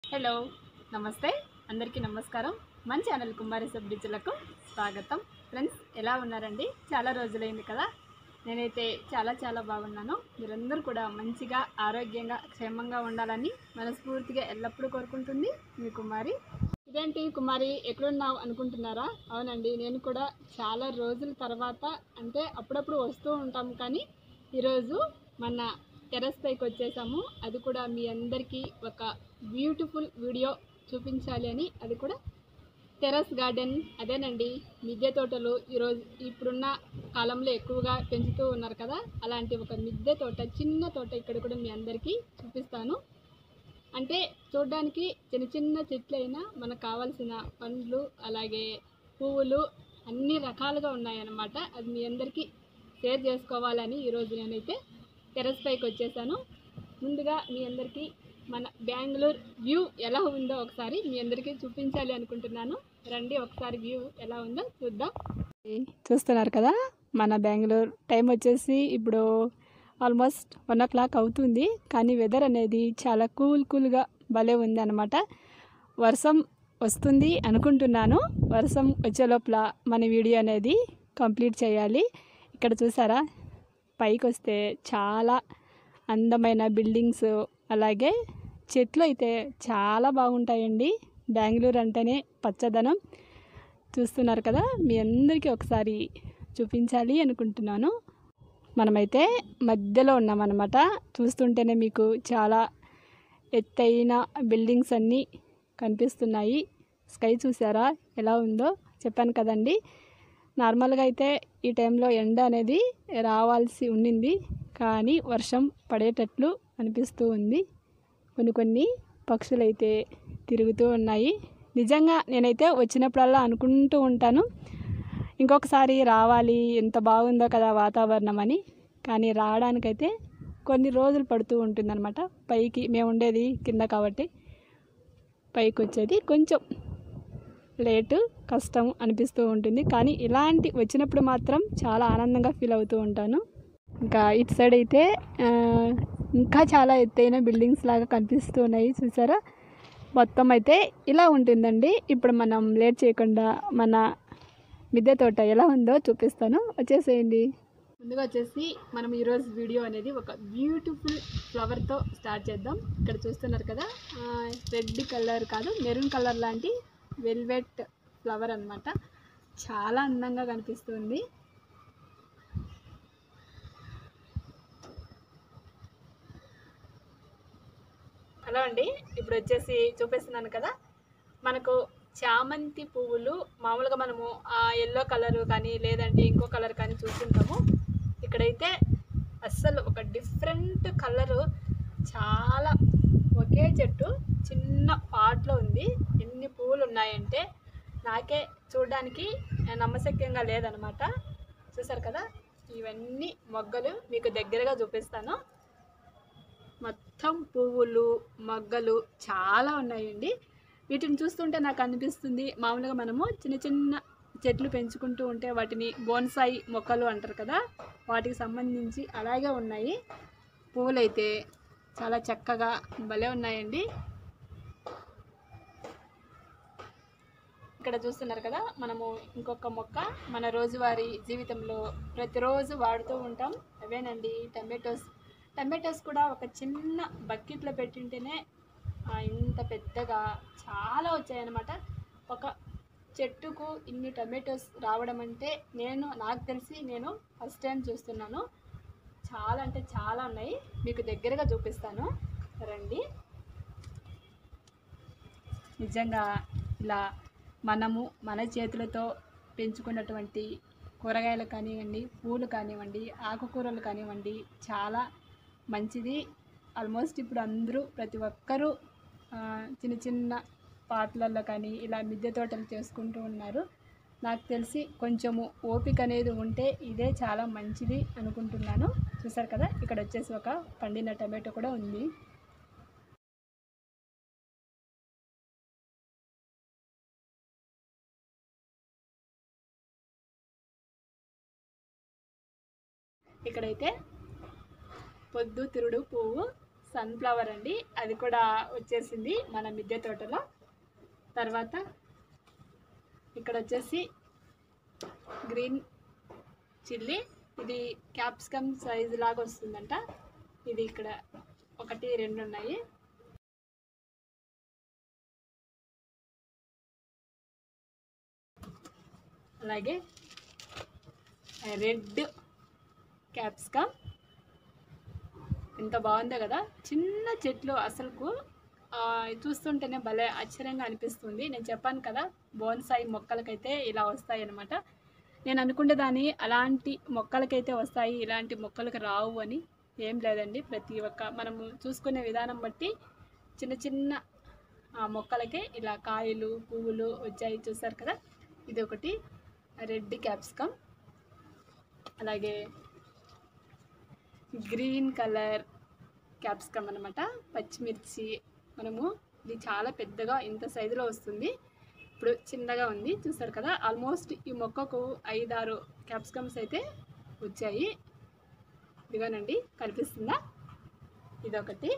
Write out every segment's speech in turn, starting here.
hello నమస్తే అందరికీ నమస్కారం మన ఛానల్ కుమారి సభ్యులకు స్వాగతం ఫ్రెండ్స్ ఎలా ఉన్నారండి చాలా రోజులైంది కదా నేనైతే చాలా చాలా బాగున్నాను మీరందరూ కూడా మంచిగా ఆరోగ్యంగా క్షేమంగా ఉండాలని మనస్ఫూర్తిగా ఎల్లప్పుడూ కోరుకుంటుంది మీ కుమారి ఇదేంటి కుమారి ఎక్కడున్నావు అనుకుంటున్నారా అవునండి నేను కూడా చాలా రోజుల తర్వాత అంటే అప్పుడప్పుడు వస్తూ ఉంటాం కానీ ఈరోజు మన టెర్రస్ పైకి వచ్చేసాము అది కూడా మీ అందరికీ ఒక బ్యూటిఫుల్ వీడియో చూపించాలి అని అది కూడా టెర్రస్ గార్డెన్ అదేనండి మిద్దె తోటలు ఈరోజు ఇప్పుడున్న కాలంలో ఎక్కువగా పెంచుతూ ఉన్నారు కదా అలాంటి ఒక మిద్దె తోట చిన్న తోట ఇక్కడ కూడా మీ అందరికీ చూపిస్తాను అంటే చూడడానికి చిన్న చిన్న చెట్లు అయినా మనకు కావాల్సిన పండ్లు అలాగే పువ్వులు అన్ని రకాలుగా ఉన్నాయన్నమాట అది మీ అందరికీ షేర్ చేసుకోవాలని ఈరోజు నేనైతే టెర్రస్ పైకి వచ్చేసాను ముందుగా మీ అందరికీ మన బెంగళూరు వ్యూ ఎలా ఉందో ఒకసారి మీ అందరికీ చూపించాలి అనుకుంటున్నాను రండి ఒకసారి వ్యూ ఎలా ఉందో చూద్దాం చూస్తున్నారు కదా మన బెంగళూరు టైం వచ్చేసి ఇప్పుడు ఆల్మోస్ట్ వన్ ఓ క్లాక్ అవుతుంది కానీ వెదర్ అనేది చాలా కూల్ కూల్గా భలే ఉంది అనమాట వర్షం వస్తుంది అనుకుంటున్నాను వర్షం వచ్చే లోపల మన వీడియో అనేది కంప్లీట్ చేయాలి ఇక్కడ చూసారా పైకి వస్తే చాలా అందమైన బిల్డింగ్స్ అలాగే చెట్లు అయితే చాలా బాగుంటాయండి బెంగళూరు అంటేనే పచ్చదనం చూస్తున్నారు కదా మీ అందరికీ ఒకసారి చూపించాలి అనుకుంటున్నాను మనమైతే మధ్యలో ఉన్నామన్నమాట చూస్తుంటేనే మీకు చాలా ఎత్తైన బిల్డింగ్స్ అన్నీ కనిపిస్తున్నాయి స్కై చూసారా ఎలా ఉందో చెప్పాను కదండి నార్మల్గా అయితే ఈ టైంలో ఎండ అనేది రావాల్సి ఉండింది కానీ వర్షం పడేటట్లు అనిపిస్తూ ఉంది కొన్ని కొన్ని పక్షులు అయితే తిరుగుతూ ఉన్నాయి నిజంగా నేనైతే వచ్చినప్పుడల్లా అనుకుంటూ ఉంటాను ఇంకొకసారి రావాలి ఎంత బాగుందో కదా వాతావరణం అని కానీ రావడానికైతే కొన్ని రోజులు పడుతూ ఉంటుందన్నమాట పైకి మేము ఉండేది కింద కాబట్టి పైకి వచ్చేది కొంచెం లేటు కష్టం అనిపిస్తూ ఉంటుంది కానీ ఇలాంటి వచ్చినప్పుడు మాత్రం చాలా ఆనందంగా ఫీల్ అవుతూ ఉంటాను ఇంకా ఇటు సైడ్ అయితే ఆ, ఇంకా చాలా ఎత్తైన బిల్డింగ్స్ లాగా కనిపిస్తూ ఉన్నాయి చూసారా మొత్తం అయితే ఇలా ఉంటుందండి ఇప్పుడు మనం లేట్ చేయకుండా మన మిద్దె తోట ఎలా ఉందో చూపిస్తాను వచ్చేసేయండి ముందుగా వచ్చేసి మనం ఈరోజు వీడియో అనేది ఒక బ్యూటిఫుల్ ఫ్లవర్తో స్టార్ట్ చేద్దాం ఇక్కడ చూస్తున్నారు కదా రెడ్ కలర్ కాదు మెరూన్ కలర్ లాంటి వెల్వెట్ ఫ్లవర్ అన్నమాట చాలా అందంగా కనిపిస్తుంది హలో అండి ఇప్పుడు వచ్చేసి చూపిస్తున్నాను కదా మనకు చామంతి పువ్వులు మామూలుగా మనము ఎల్లో కలర్ కానీ లేదంటే ఇంకో కలర్ కానీ చూస్తుంటాము ఇక్కడైతే అస్సలు ఒక డిఫరెంట్ కలరు చాలా ఒకే చెట్టు చిన్న పాట్లో ఉంది ఎన్ని పువ్వులు ఉన్నాయంటే నాకే చూడడానికి నమ్మశక్యంగా లేదనమాట చూసారు కదా ఇవన్నీ మొగ్గలు మీకు దగ్గరగా చూపిస్తాను మొత్తం పువ్వులు మొగ్గలు చాలా ఉన్నాయండి వీటిని చూస్తుంటే నాకు అనిపిస్తుంది మామూలుగా మనము చిన్న చిన్న చెట్లు పెంచుకుంటూ ఉంటే వాటిని బోన్సాయి మొక్కలు అంటారు కదా వాటికి సంబంధించి అలాగే ఉన్నాయి పువ్వులైతే చాలా చక్కగా భలే ఉన్నాయండి ఇక్కడ చూస్తున్నారు కదా మనము ఇంకొక మొక్క మన రోజువారీ జీవితంలో ప్రతిరోజు వాడుతూ ఉంటాం అవేనండి టమాటోస్ టమాటోస్ కూడా ఒక చిన్న బకెట్లో పెట్టింటేనే ఆ, ఇంత పెద్దగా చాలా వచ్చాయన్నమాట ఒక చెట్టుకు ఇన్ని టమాటోస్ రావడం అంటే నేను నాకు తెలిసి నేను ఫస్ట్ టైం చూస్తున్నాను చాలా అంటే చాలా ఉన్నాయి మీకు దగ్గరగా చూపిస్తాను రండి నిజంగా ఇలా మనము మన చేతులతో పెంచుకున్నటువంటి కూరగాయలు కానివ్వండి పూలు కానివ్వండి ఆకుకూరలు కానివ్వండి చాలా మంచిది ఆల్మోస్ట్ ఇప్పుడు అందరూ ప్రతి ఒక్కరూ ఆ, చిన్న చిన్న పాటలలో కానీ ఇలా మిద్దె తోటలు చేసుకుంటూ ఉన్నారు నాకు తెలిసి కొంచెము ఓపిక అనేది ఉంటే ఇదే చాలా మంచిది అనుకుంటున్నాను చూసారు కదా ఇక్కడ వచ్చేసి ఒక పండిన టమాటో కూడా ఉంది ఇక్కడైతే పొద్దు తిరుడు పువ్వు సన్ఫ్లవర్ అండి అది కూడా వచ్చేసింది మన మిద్దె తోటలో తర్వాత ఇక్కడ వచ్చేసి గ్రీన్ చిల్లీ ఇది క్యాప్సికమ్ సైజు లాగా వస్తుందంట ఇది ఇక్కడ ఒకటి రెండు ఉన్నాయి అలాగే రెడ్ క్యాప్సికమ్ ఎంత బాగుందో కదా చిన్న చెట్లు అసలుకు ఆ, చూస్తుంటేనే భలే ఆశ్చర్యంగా అనిపిస్తుంది నేను చెప్పాను కదా బోన్సాయి మొక్కలకైతే ఇలా వస్తాయి అన్నమాట నేను అనుకునేదాన్ని అలాంటి మొక్కలకైతే వస్తాయి ఇలాంటి మొక్కలకు రావు అని ఏం లేదండి ప్రతి ఒక్క మనము చూసుకునే విధానం బట్టి చిన్న చిన్న ఆ మొక్కలకే ఇలా కాయలు పువ్వులు వచ్చాయి చూసారు కదా ఇది ఒకటి రెడ్ క్యాప్సికమ్ అలాగే గ్రీన్ కలర్ క్యాప్సికమ్ అనమాట పచ్చిమిర్చి మనము ఇది చాలా పెద్దగా ఇంత సైజులో వస్తుంది ఇప్పుడు చిన్నగా ఉంది చూసారు కదా ఆల్మోస్ట్ ఈ మొక్కకు ఐదారు క్యాప్సికమ్స్ అయితే వచ్చాయి ఇదిగోనండి కనిపిస్తుందా ఇదొకటి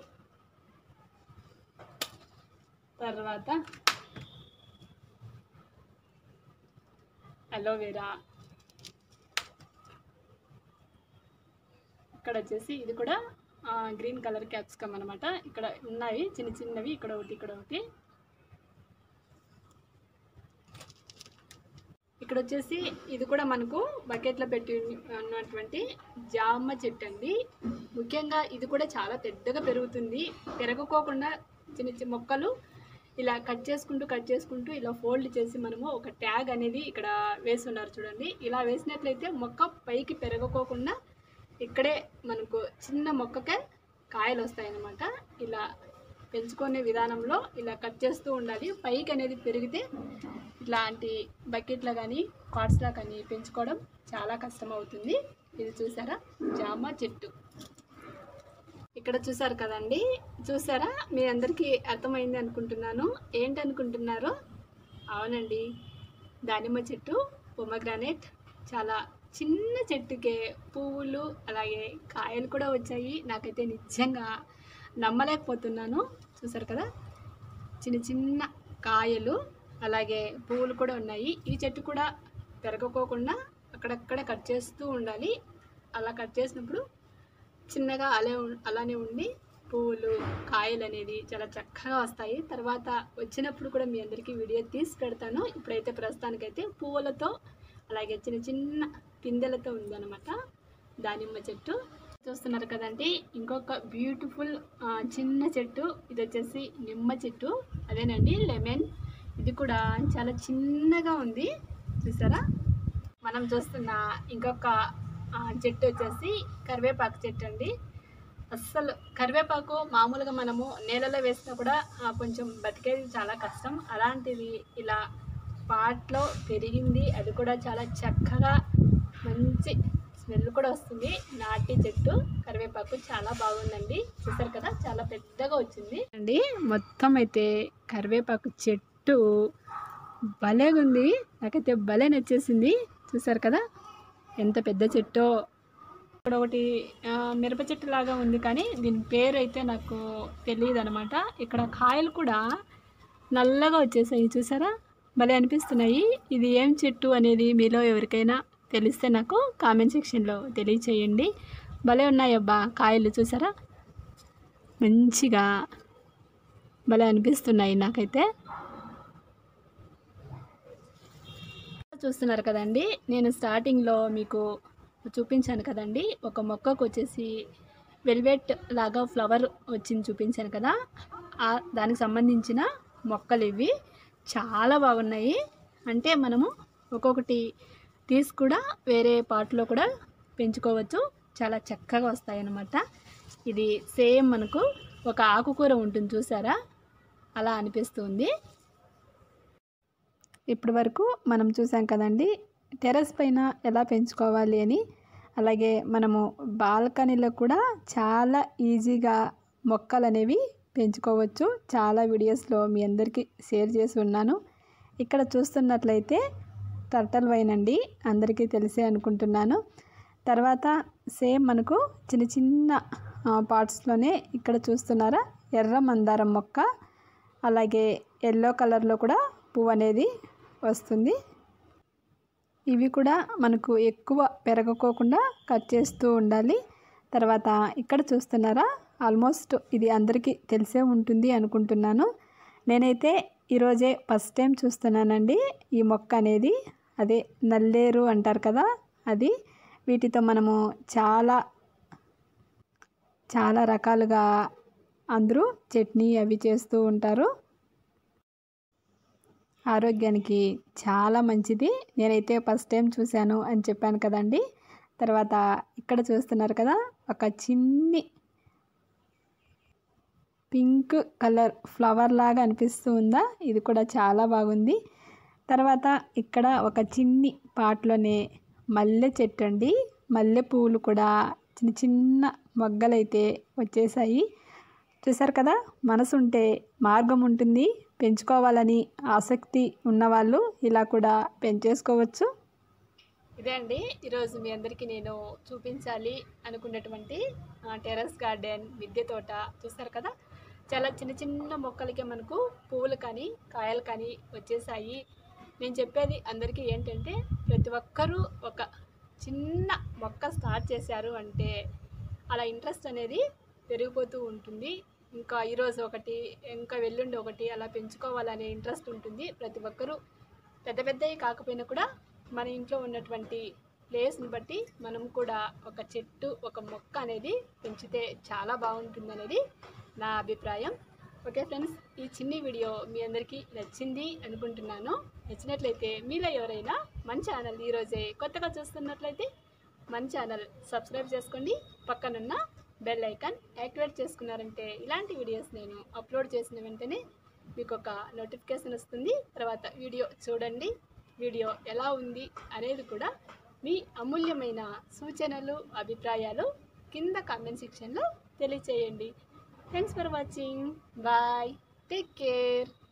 తర్వాత అలోవెరా ఇక్కడ వచ్చేసి ఇది కూడా ఆ, గ్రీన్ కలర్ క్యాప్సికమ్ అనమాట ఇక్కడ ఉన్నాయి చిన్న చిన్నవి ఇక్కడ ఒకటి ఇక్కడ ఒకటి ఇక్కడ వచ్చేసి ఇది కూడా మనకు బకెట్లో పెట్టి ఉన్నటువంటి జామ చెట్టు అండి ముఖ్యంగా ఇది కూడా చాలా పెద్దగా పెరుగుతుంది పెరగకోకుండా చిన్న చిన్న మొక్కలు ఇలా కట్ చేసుకుంటూ కట్ చేసుకుంటూ ఇలా ఫోల్డ్ చేసి మనము ఒక ట్యాగ్ అనేది ఇక్కడ వేస్తున్నారు చూడండి ఇలా వేసినట్లయితే మొక్క పైకి పెరగకోకుండా ఇక్కడే మనకు చిన్న మొక్కకే కాయలు వస్తాయన్నమాట ఇలా పెంచుకునే విధానంలో ఇలా కట్ చేస్తూ ఉండాలి పైకి అనేది పెరిగితే ఇట్లాంటి బకెట్లో కానీ పాట్స్లో కానీ పెంచుకోవడం చాలా కష్టం అవుతుంది ఇది చూసారా జామ చెట్టు ఇక్కడ చూసారు కదండి చూసారా మీ అందరికీ అర్థమైంది అనుకుంటున్నాను ఏంటి అనుకుంటున్నారు అవునండి దానిమ్మ చెట్టు పొమగ్రానైట్ చాలా చిన్న చెట్టుకే పువ్వులు అలాగే కాయలు కూడా వచ్చాయి నాకైతే నిజంగా నమ్మలేకపోతున్నాను చూసారు కదా చిన్న చిన్న కాయలు అలాగే పువ్వులు కూడా ఉన్నాయి ఈ చెట్టు కూడా పెరగకోకుండా అక్కడక్కడ కట్ చేస్తూ ఉండాలి అలా కట్ చేసినప్పుడు చిన్నగా అలా ఉం- అలానే ఉండి పువ్వులు కాయలు అనేది చాలా చక్కగా వస్తాయి తర్వాత వచ్చినప్పుడు కూడా మీ అందరికీ వీడియో తీసి పెడతాను ఇప్పుడైతే ప్రస్తుతానికైతే పువ్వులతో అలాగే చిన్న చిన్న పిందెలతో ఉందన్నమాట దానిమ్మ చెట్టు చూస్తున్నారు కదండి ఇంకొక బ్యూటిఫుల్ ఆ, చిన్న చెట్టు ఇది వచ్చేసి నిమ్మ చెట్టు అదేనండి లెమన్ ఇది కూడా చాలా చిన్నగా ఉంది చూసారా మనం చూస్తున్న ఇంకొక ఆ, చెట్టు వచ్చేసి కరివేపాకు చెట్టు అండి అస్సలు కరివేపాకు మామూలుగా మనము నేలలో వేసినా కూడా ఆ, కొంచెం బతికేది చాలా కష్టం అలాంటిది ఇలా పాట్లో పెరిగింది అది కూడా చాలా చక్కగా మంచి స్మెల్ కూడా వస్తుంది నాటి చెట్టు కరివేపాకు చాలా బాగుందండి చూసారు కదా చాలా పెద్దగా వచ్చింది అండి మొత్తం అయితే కరివేపాకు చెట్టు భలేగుంది నాకైతే భలే నచ్చేసింది చూసారు కదా ఎంత పెద్ద చెట్టో ఇక్కడ ఒకటి ఆ, మిరప చెట్టు లాగా ఉంది కానీ దీని పేరు అయితే నాకు తెలియదు అనమాట ఇక్కడ కాయలు కూడా నల్లగా వచ్చేసాయి చూసారా భలే అనిపిస్తున్నాయి ఇది ఏం చెట్టు అనేది మీలో ఎవరికైనా తెలిస్తే నాకు కామెంట్ సెక్షన్లో తెలియచేయండి భలే ఉన్నాయి అబ్బా కాయలు చూసారా మంచిగా భలే అనిపిస్తున్నాయి నాకైతే చూస్తున్నారు కదండి నేను స్టార్టింగ్లో మీకు చూపించాను కదండి ఒక మొక్కకు వచ్చేసి వెల్వెట్ లాగా ఫ్లవర్ వచ్చింది చూపించాను కదా ఆ దానికి సంబంధించిన మొక్కలు ఇవి చాలా బాగున్నాయి అంటే మనము ఒక్కొక్కటి తీసి కూడా వేరే పార్ట్లో కూడా పెంచుకోవచ్చు చాలా చక్కగా వస్తాయి అన్నమాట ఇది సేమ్ మనకు ఒక ఆకుకూర ఉంటుంది చూసారా అలా అనిపిస్తుంది ఇప్పటి వరకు మనం చూసాం కదండి టెర్రస్ పైన ఎలా పెంచుకోవాలి అని అలాగే మనము బాల్కనీలో కూడా చాలా ఈజీగా మొక్కలు అనేవి పెంచుకోవచ్చు చాలా వీడియోస్లో మీ అందరికీ షేర్ చేసి ఉన్నాను ఇక్కడ చూస్తున్నట్లయితే టర్టల్ వైన్ అండి అందరికీ తెలిసే అనుకుంటున్నాను తర్వాత సేమ్ మనకు చిన్న చిన్న పార్ట్స్లోనే ఇక్కడ చూస్తున్నారా ఎర్ర మందారం మొక్క అలాగే ఎల్లో కలర్లో కూడా పువ్వు అనేది వస్తుంది ఇవి కూడా మనకు ఎక్కువ పెరగకోకుండా కట్ చేస్తూ ఉండాలి తర్వాత ఇక్కడ చూస్తున్నారా ఆల్మోస్ట్ ఇది అందరికీ తెలిసే ఉంటుంది అనుకుంటున్నాను నేనైతే ఈరోజే ఫస్ట్ టైం చూస్తున్నానండి ఈ మొక్క అనేది అదే నల్లేరు అంటారు కదా అది వీటితో మనము చాలా చాలా రకాలుగా అందరూ చట్నీ అవి చేస్తూ ఉంటారు ఆరోగ్యానికి చాలా మంచిది నేనైతే ఫస్ట్ టైం చూశాను అని చెప్పాను కదండి తర్వాత ఇక్కడ చూస్తున్నారు కదా ఒక చిన్ని పింక్ కలర్ ఫ్లవర్ లాగా అనిపిస్తూ ఉందా ఇది కూడా చాలా బాగుంది తర్వాత ఇక్కడ ఒక చిన్ని పాట్లోనే మల్లె చెట్టు అండి మల్లె పువ్వులు కూడా చిన్న చిన్న మొగ్గలైతే వచ్చేసాయి చూసారు కదా మనసు ఉంటే మార్గం ఉంటుంది పెంచుకోవాలని ఆసక్తి ఉన్నవాళ్ళు ఇలా కూడా పెంచేసుకోవచ్చు ఇదే అండి ఈరోజు మీ అందరికీ నేను చూపించాలి అనుకున్నటువంటి ఆ, టెర్రస్ గార్డెన్ మిద్దె తోట చూస్తారు కదా చాలా చిన్న చిన్న మొక్కలకి మనకు పువ్వులు కానీ కాయలు కానీ వచ్చేసాయి నేను చెప్పేది అందరికీ ఏంటంటే ప్రతి ఒక్కరూ ఒక చిన్న మొక్క స్టార్ట్ చేశారు అంటే అలా ఇంట్రెస్ట్ అనేది పెరిగిపోతూ ఉంటుంది ఇంకా ఈరోజు ఒకటి ఇంకా వెల్లుండి ఒకటి అలా పెంచుకోవాలనే ఇంట్రెస్ట్ ఉంటుంది ప్రతి ఒక్కరూ పెద్ద పెద్దవి కాకపోయినా కూడా మన ఇంట్లో ఉన్నటువంటి ప్లేస్ని బట్టి మనం కూడా ఒక చెట్టు ఒక మొక్క అనేది పెంచితే చాలా బాగుంటుంది అనేది నా అభిప్రాయం ఓకే ఫ్రెండ్స్ ఈ చిన్ని వీడియో మీ అందరికీ నచ్చింది అనుకుంటున్నాను నచ్చినట్లయితే మీలో ఎవరైనా మన ఛానల్ ఈరోజే కొత్తగా చూస్తున్నట్లయితే మన ఛానల్ సబ్స్క్రైబ్ చేసుకోండి పక్కనున్న బెల్ ఐకాన్ యాక్టివేట్ చేసుకున్నారంటే ఇలాంటి వీడియోస్ నేను అప్లోడ్ చేసిన వెంటనే మీకు ఒక నోటిఫికేషన్ వస్తుంది తర్వాత వీడియో చూడండి వీడియో ఎలా ఉంది అనేది కూడా మీ అమూల్యమైన సూచనలు అభిప్రాయాలు కింద కామెంట్ సెక్షన్లో తెలియచేయండి thanks for watching bye take care